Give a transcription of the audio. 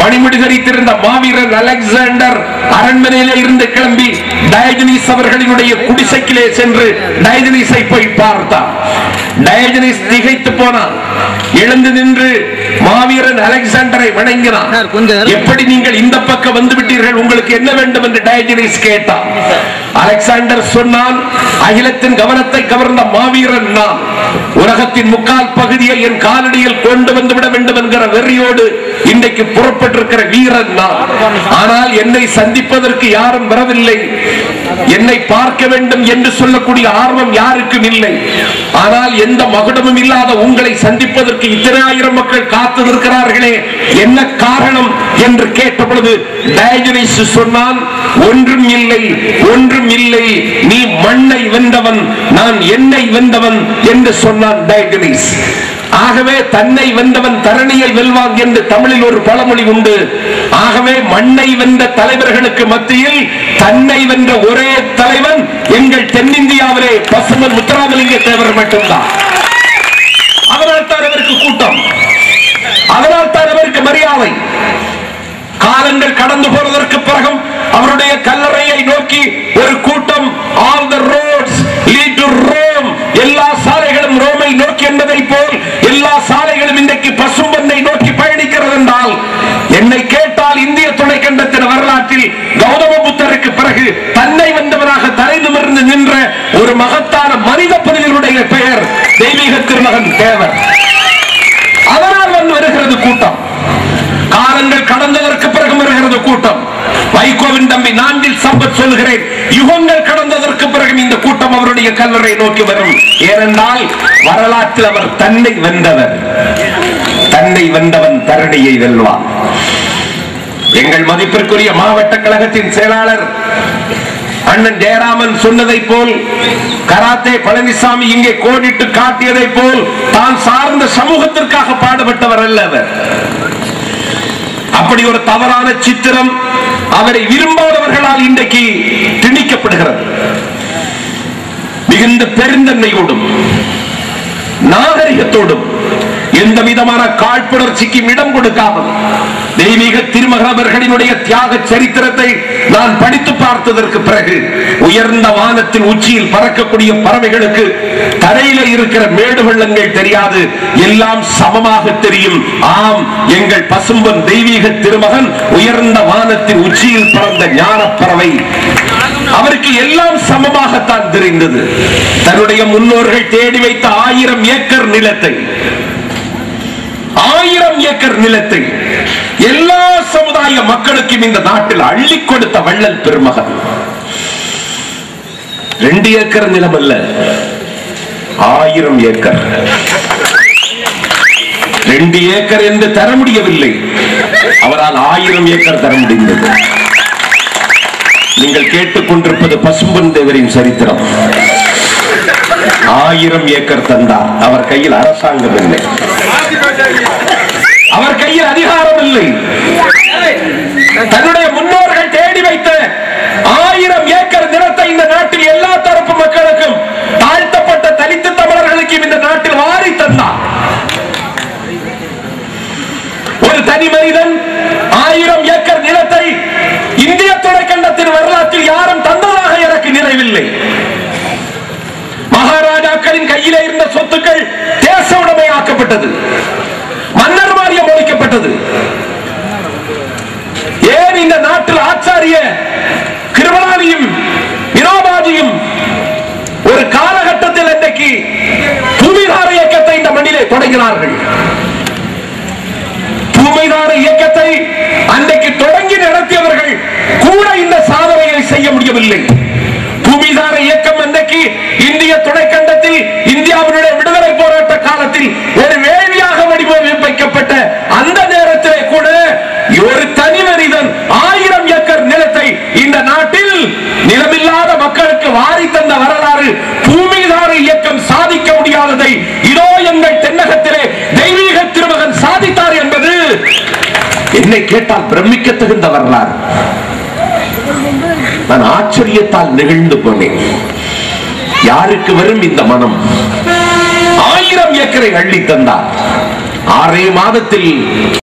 மணிமுடி தரித்திருந்த மாவீரன் அலெக்சாண்டர் அரண்மனையில இருந்து கிளம்பி டயஜனிஸ் அவர்களினுடைய குடிசைக்கிலே சென்று டயஜனிஸை போய் பார்த்தார் டயஜனிஸ் திகைத்து போனான் எழுந்து நின்று மாவீரன் அலெக்சாண்டரை வணங்கினான் சார், கொஞ்சம் நேரம். எப்படி நீங்கள் இந்த பக்கம் வந்து விட்டீர்கள் உங்களுக்கு என்ன வேண்டும் என்று டயஜனிஸ் கேட்டான் அலெக்சாண்டர் சொன்னான் அகிலத்தின் கவனத்தை கவர்ந்த மாவீரன் நான் உலகத்தின் முக்கால் பகுதியை என் காலடியில் கொண்டு வந்து விட வேண்டும் என்கிற வெறியோடு இன்றைக்கு புறப்பட்டிருக்கிற வீரன் நான் ஆனால் என்னை சந்திப்பதற்கு யாரும் வரவில்லை என்னை பார்க்க வேண்டும் என்று சொல்லக்கூடிய ஆர்வம் யாருக்கும் இல்லை ஆனால் எந்த மகுடமும் இல்லாத உங்களை சந்திப்பதற்கு இத்தனை ஆயிரம் மக்கள் காத்து நிற்கிறார்களே என்ன காரணம் என்று கேட்ட பொழுது டயஜனிஸ் சொன்னான் ஒன்றும் இல்லை ஒன்றும் இல்லை நீ மண்ணை வென்றவன் நான் என்னை வென்றவன் என்று சொன்னான் டயஜனிஸ் ஆகவே தன்னை வென்றவன் தரணியை வெல்வான் என்று தமிழில் ஒரு பழமொழி உண்டு ஆகவே மண்ணை வென்ற தலைவர்களுக்கு மத்தியில் தன்னை வென்ற ஒரே தலைவன் எங்கள் தென்னிந்தியாவிலே பசுமன் முத்துராமலிங்க தேவர் மட்டும்தான் அதனால் தான் அவருக்கு கூட்டம் அதனால் தான் அவருக்கு மரியாதை காலங்கள் கடந்து போனதற்கு பிறகும் அவருடைய கல்லறையை நோக்கி ஒரு கூட்டம் all the roads lead to Rome எல்லா சாலைகளும் ரோமை நோக்கி என்பதை போல் எல்லா சாலைகளும் இன்றைக்கு பசும்பொன்னை நோக்கி பயணிக்கிறது என்றால் என்னை கேட்டால் இந்திய துணைக்கண்டத்தின் வரலாற்றில் கௌதம புத்தருக்கு பிறகு தன்னை வந்தவனாக தலை நிமிர்ந்து நின்ற ஒரு மகத்தான மனித பதிலுடைய பெயர் தெய்வீக திருமகன் தேவர் அதனால் வந்து வருகிறது கூட்டம் காலங்கள் கடந்ததற்கு பிறகு வருகிறது கூட்டம் வைகோவின் தம்பி நான்கில் சம்பத் சொல்கிறேன் யுகங்கள் கடந்ததற்கு பிறகு இந்த கூட்டம் அவருடைய கல்லறை நோக்கி வரும் ஏனென்றால் வரலாற்றில் அவர் தன்னை வென்றவர் தன்னை வென்றவன் தரணியை வெல்வான் எங்கள் மதிப்பிற்குரிய மாவட்ட கழகத்தின் செயலாளர் அண்ணன் ஜெயராமன் சொன்னதை போல் கராத்தே பழனிசாமி இங்கே கோடிட்டு காட்டியதை போல் தான் சார்ந்த சமூகத்திற்காக பாடுபட்டவர் அல்ல அவர் அப்படி ஒரு தவறான சித்திரம் அவரை விரும்பாதவர்களால் இன்றைக்கு திணிக்கப்படுகிறது மிகுந்த பெருந்தன்மையோடும் நாகரிகத்தோடும் எந்த விதமான காழ்ப்புணர்ச்சிக்கு இடம் கொடுக்காமல் தெய்வீக திருமகன் அவர்களினுடைய தியாக சரித்திரத்தை நான் படித்து பார்த்ததற்கு பிறகு உயர்ந்த வானத்தின் உச்சியில் பறக்கக்கூடிய பறவைகளுக்கு தரையில இருக்கிற மேடு வெள்ளங்கள் தெரியாது எல்லாம் சமமாக தெரியும் ஆம் எங்கள் பசும்பன் தெய்வீக திருமகன் உயர்ந்த வானத்தின் உச்சியில் பறந்த ஞான பறவை அவருக்கு எல்லாம் சமமாகத்தான் தெரிந்தது தன்னுடைய முன்னோர்கள் தேடி வைத்த ஆயிரம் ஏக்கர் நிலத்தை ஆயிரம் ஏக்கர் நிலத்தை எல்லா சமுதாய மக்களுக்கும் இந்த நாட்டில் அள்ளி கொடுத்த வள்ளல் பெருமகன் ரெண்டு ஏக்கர் நிலம் அல்ல ஆயிரம் ஏக்கர் ரெண்டு ஏக்கர் என்று தர முடியவில்லை அவரால் ஆயிரம் ஏக்கர் தர முடிந்தது நீங்கள் கேட்டுக்கொண்டிருப்பது பசும்பன் தேவரின் சரித்திரம் ஆயிரம் ஏக்கர் தந்தார் அவர் கையில் அரசாங்கம் இல்லை அவர் கையில் அதிகாரம் இல்லை தன்னுடைய முன்னோர்கள் தேடி வைத்த ஆயிரம் ஏக்கர் நிலத்தை இந்த நாட்டில் எல்லா தரப்பு மக்களுக்கும் தாழ்த்தப்பட்ட தலித்து தமிழர்களுக்கும் இந்த நாட்டில் வாரி தந்தார் ஒரு தனி மனிதன் ஆயிரம் ஏக்கர் நிலத்தை இந்திய துணைக்கண்டத்தின் வரலாற்றில் யாரும் தந்ததாக எனக்கு நினைவில்லை மகாராஜாக்களின் கையிலே இருந்த சொத்துக்கள் தேச உடைமையாக்கப்பட்டது மன்னர் வாரியம் ஒழிக்கப்பட்டது ஏன் இந்த நாட்டில் ஆச்சாரிய கிருபலானியும் வினோபாஜியும் ஒரு காலகட்டத்தில் இன்றைக்கு பூமிகார இயக்கத்தை இந்த மண்ணிலே தொடங்கினார்கள் பூமிதார இயக்கத்தை அன்றைக்கு தொடங்கி நடத்தியவர்கள் கூட இந்த சாதனையை செய்ய முடியவில்லை பூமிதார இயக்கம் அன்றைக்கு இந்திய துணைக்கண்டத்தில் இந்தியாவினுடைய விடுதலை போராட்ட காலத்தில் ஒரு வேள்வியாக வடிவமைக்கப்பட்ட அந்த நேரத்திலே கூட ஒரு தனி மனிதன் ஆயிரம் ஏக்கர் நிலத்தை இந்த நாட்டில் நிலமில்லாத மக்களுக்கு வாரி தந்த வரலாறு பூமிதார இயக்கம் சாதிக்க முடியாததை இதோ எங்கள் தென்னகத்திலே தெய்வீக திருமகன் சாதித்தார் என்பது என்னை கேட்டால் பிரமிக்க தகுந்த வரலாறு நான் ஆச்சரியத்தால் நெகிழ்ந்து போனேன் யாருக்கு வரும் இந்த மனம் ஆயிரம் ஏக்கரை அள்ளி தந்தார் ஆறே மாதத்தில்